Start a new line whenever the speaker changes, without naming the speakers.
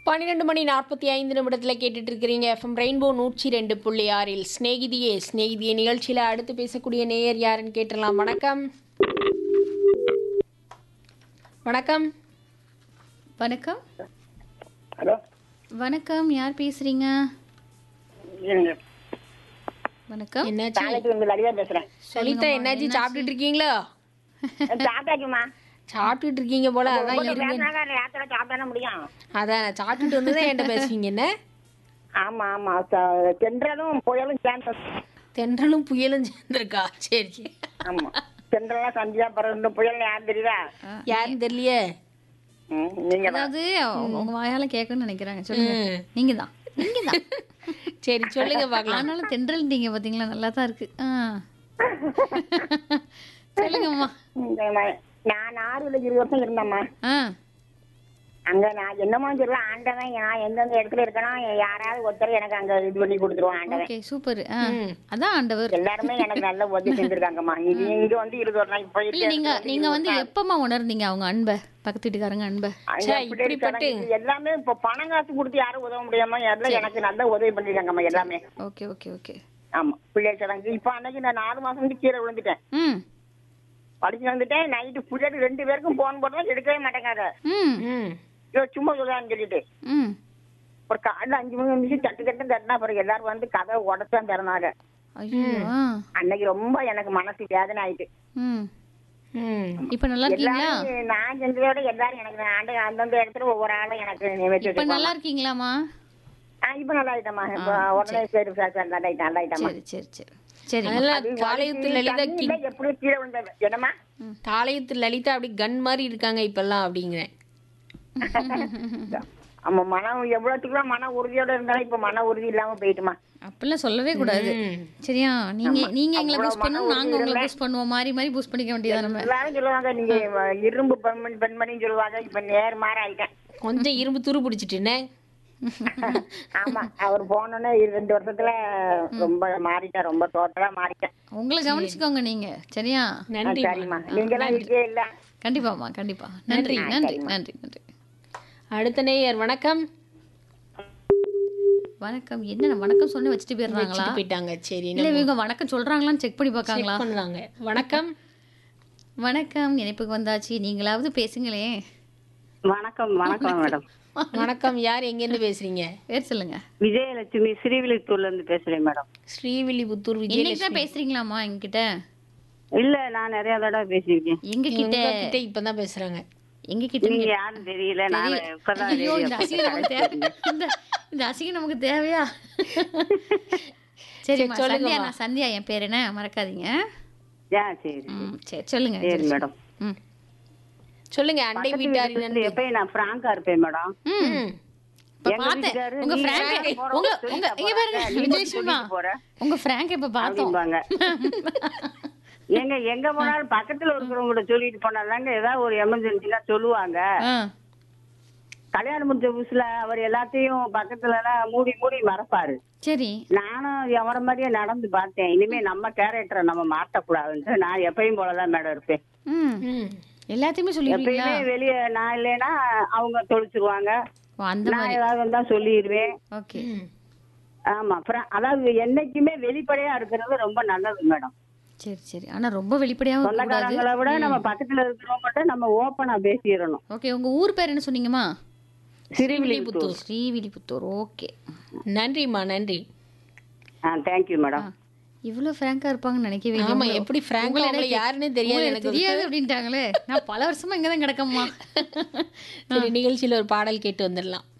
பன்னிரெண்டு மணி நாற்பத்தி ஐந்து நிமிடத்தில் கேட்டுட்டு இருக்கிறீங்க எஃப்எம் ரெயின்போ நூற்றி ரெண்டு புள்ளி ஆறில் ஸ்நேகிதியே ஸ்நேகிதியே நிகழ்ச்சியில் அடுத்து பேசக்கூடிய நேயர் யாருன்னு கேட்டுடலாம் வணக்கம் வணக்கம்
வணக்கம்
ஹலோ
வணக்கம் யார் பேசுறீங்க வணக்கம்
என்னாச்சு
நாளைக்கு வந்து லலிதா பேசுறேன்
சொல்லித்தா என்னாச்சு சாப்பிட்டுட்டு இருக்கீங்களோ
சாப்பிட்டாச்சுமா
சாப்பிட்டுட்டு இருக்கீங்க போல அதான் இருங்க
பேசினாங்க நேரத்துல சாப்பிட்டானே முடியும்
அதான் சாப்பிட்டுட்டு வந்து தான் என்கிட்ட பேசுவீங்க என்ன
ஆமா ஆமா ச- தென்றலும் புயலும் சேர்ந்து
தென்றலும் புயலும் சேர்ந்துருக்கா சரி சரி
ஆமா தென்றலாம் சந்தியா பிறந்த புயல் யாரும் தெரியுதா
யாருன்னு தெரியலையே
ம், நீங்க தான்.
அதாவது அவங்க உங்க வாயால கேட்கணும்னு நினைக்கிறாங்க சொல்லுங்க நீங்க தான் நீங்க தான்
சரி சொல்லுங்க பார்க்கலாம்
ஆனாலும் தென்றல் நீங்க பாத்தீங்களா நல்லா தான் இருக்கு ஆ. சொல்லுங்கம்மா
இந்த ம- நான் ஆறுல இருபது வருஷம் இருந்தேம்மா
ஆ
அங்க நான் என்னமோ தெரியல ஆண்டவன் நான் எந்தெந்த இடத்துல இருக்கணும் யாராவது ஒருத்தர் எனக்கு அங்க இது பண்ணி கொடுத்துருவான் ஆண்டவன்
ஓகே சூப்பர் ஆ அதான் ஆண்டவர்
எல்லாருமே எனக்கு நல்ல உதவி செஞ்சிருக்காங்கம்மா இது இங்க வந்து இருபது வருஷம் இப்ப
இல்ல நீங்க நீங்க வந்து எப்பமா உணர்ந்தீங்க அவங்க அன்பை பக்கத்து வீட்டுக்காரங்க அன்பை
ச்சே, இப்படிப்பட்டு.
எல்லாமே இப்ப பணம் காசு கொடுத்து யாரும் உதவ முடியாம எல்லாம் எனக்கு நல்ல உதவி பண்ணிருக்காங்கம்மா எல்லாமே
ஓகே ஓகே ஓகே
ஆமா பிள்ளை சடங்கு இப்ப அன்னைக்கு நான் நாலு மாசம் வந்து கீழே விழுந்துட்டேன்
ம்
படிச்சு வந்துட்டேன் நைட்டு பிள்ளைக்கு ரெண்டு பேருக்கும் போன் போட்டோம் எடுக்கவே மாட்டேங்காங்க
ம்
ம்
ஐயோ, சும்மா சொல்லுவான்னு சொல்லிட்டு
ம்
ஒரு காலைல அஞ்சு மணி நிமிஷம் தட்டு தட்டு தட்டினா பிறகு எல்லாரும் வந்து கதை உடச்தான் திறனாங்க
ஐயோ ஆ
அன்னைக்கு ரொம்ப எனக்கு மனசு வேதனை ஆயிட்டு
ம்
ம்
இப்போ நல்லா இருக்கீங்களா
எல்லாரும் நான் செஞ்சதை விட எல்லாரும் எனக்கு ஆண்டு அந்தந்த இடத்துல ஒவ்வொரு ஆளும் எனக்கு நியமிச்சு
இப்போ
வச்சிருப்பாங்க.
நல்லா இருக்கீங்களா
ஆ, இப்ப நல்லா ஆயிட்டம்மா இப்ப உடனே சரி சார் சார் நல்லா ஆயிட்டேன் நல்லா ஆயிட்டம்மா
சரி சரி சரி சரி
அதெல்லாம் தாளையத்து லலிதா
தண்ணி
கிங்
இல்ல, எப்படி கீழே விழுந்தது என்னம்மா
தாளையத்து லலிதா அப்படி கன் மாதிரி இருக்காங்க இப்பெல்லாம் அப்படிங்கிறேன்
ஆமா மனம் எவ்வளவுக்குலாம் மன உறுதியோட இருந்தாலும் இப்ப மன உறுதி இல்லாம போயிட்டுமா
அப்படிலாம் சொல்லவே கூடாது
ம்.
சரியா நீங்க நீங்க எங்களை
அவ்வளவு
பூஸ்ட் பண்ணும்
மன
நாங்க உங்களை பூஸ்ட் பண்ணுவோம் மாறி மாறி பூஸ்ட் பண்ணிக்க வேண்டியதா நம்ம
எல்லாரும் சொல்லுவாங்க நீங்க இரும்பு பெண்மணி பெண்மணின்னு சொல்லுவாங்க இப்ப நேர் மாற ஆயிட்டேன்
கொஞ்சம் இரும்பு துரு பிடிச்சிட்டுனே
ஆமா அவர் போனோன்னே ரெண்டு வருஷத்துல ரொம்ப மாறிட்டேன் ரொம்ப டோட்டலா மாறிட்டேன்
உங்களை கவனிச்சுக்கோங்க நீங்க சரியா
ஆ,
நன்றி
சரிம்மா நீங்க எல்லாம் இருக்கே இல்ல
கண்டிப்பாம்மா கண்டிப்பா நன்றி நன்றி நன்றி நன்றி
அடுத்த நேயர் வணக்கம்
வணக்கம் என்ன வணக்கம் சொன்ன வச்சுட்டு போயிடுறாங்களா
வச்சுட்டு போயிட்டாங்க சரி
இல்ல இவங்க வணக்கம் சொல்றாங்களான்னு செக் பண்ணி பார்க்காங்களா
செக் பண்றாங்க வணக்கம்
வணக்கம் இணைப்புக்கு வந்தாச்சு நீங்களாவது பேசுங்களே
வணக்கம் வணக்கம் மேடம்
வணக்கம் யார் எங்கேருந்து பேசுறீங்க
பேர் சொல்லுங்க
விஜயலட்சுமி ஸ்ரீவில்லிபுத்தூர்ல இருந்து பேசுறேன் மேடம்
ஸ்ரீவில்லிபுத்தூர்
இன்னைக்கு
விஜயலட்சுமி
தான் பேசுறீங்களா எங்ககிட்ட
இல்ல நான் நிறைய தடவை பேசியிருக்கேன்
எங்க கிட்ட
உங்ககிட்ட இப்பதான் பேசுறாங்க
எங்க கிட்ட
நீங்க யாரும் தெரியல நான் இப்பதான்
ஐயோ இந்த
radio
அசிங்கம் நமக்கு தேவை இந்த இந்த அசிங்கம் நமக்கு தேவையா சரிம்மா சந்தியா நான் சந்தியா என் பேர் என்ன மறக்காதீங்க
ஆ சரி
ம் சரி சொல்லுங்க
சரி மேடம்
ம்
சொல்லுங்க அண்டை வீட்டார்
வீட்டுல எப்பயும் நான் பிராங்கா இருப்பேன் மேடம்
ம் இப்ப
எங்க
பார்த்தேன்
வீட்டுக்காரரு,
உங்க
நீ
ஃப்ராங்க்
வேலைக்கு போற
உங்க
சொல்லிட்டு
உங்க இங்க
போறாங்க.
பாருங்க
நீ
விஜய்
மட்டும்
சிவா
சொல்லிட்டு போற.
உங்க ஃப்ராங்க் இப்ப பார்த்தோம்
அப்படிம்பாங்க எங்க எங்க போனாலும் பக்கத்துல இருக்கிறவங்க சொல்லிட்டு போனாதாங்க ஏதாவது ஒரு எமர்ஜென்சினா சொல்லுவாங்க
ஆ,
கல்யாணம் முடிஞ்ச புதுசுல அவர் எல்லாத்தையும் பக்கத்துல எல்லாம் மூடி மூடி மறப்பாரு
சரி
நானும் அவரை மாதிரியே நடந்து பார்த்தேன் இனிமே நம்ம கேரக்டரை நம்ம மாற்றக்கூடாதுன்ட்டு நான் எப்பயும் போலதான் மேடம் இருப்பேன்
ம்
ம்
எல்லாத்தையுமே சொல்லிடுவீங்களா
எப்பயுமே வெளியே நான் இல்லைன்னா அவங்க தொலைச்சிருவாங்க
ஓ, அந்த
நான்
மாதிரி
ஏதாவது வந்தா சொல்லிடுவேன்
ஓகே
ம்.
ஆமா அப்புறம் அதாவது என்னைக்குமே வெளிப்படையா இருக்கிறது ரொம்ப நல்லது மேடம்
சரி சரி ஆனா ரொம்ப வெளிப்படையாவும் இருக்க கூடாது
சொந்தக்காரங்களை விட நம்ம பக்கத்துல இருக்கிறவங்ககிட்ட நம்ம ஓப்பனா பேசிடணும்
ஓகே உங்க ஊர் பேர் என்ன சொன்னீங்கம்மா
சிறுவில்லிபுத்தூர்
ஸ்ரீவில்லிபுத்தூர் ஓகே
நன்றிம்மா நன்றி
ஆ தேங்க்யூ மேடம்
இவ்வளவு ஃப்ராங்கா இருப்பாங்கன்னு நினைக்கவே இல்லை.
ஆமா
உங்களை-
எப்படி ஃப்ராங்கா
உங்களை
அவங்களை
எனக்கு-
யாருன்னே தெரியாது
உங்களை
எனக்கு
தெரியாது அப்படின்ட்டாங்களே நான் பல வருஷமா இங்கதான் கிடக்கம்மா
சரி நிகழ்ச்சியில ஒரு பாடல் கேட்டு வந்துடலாம்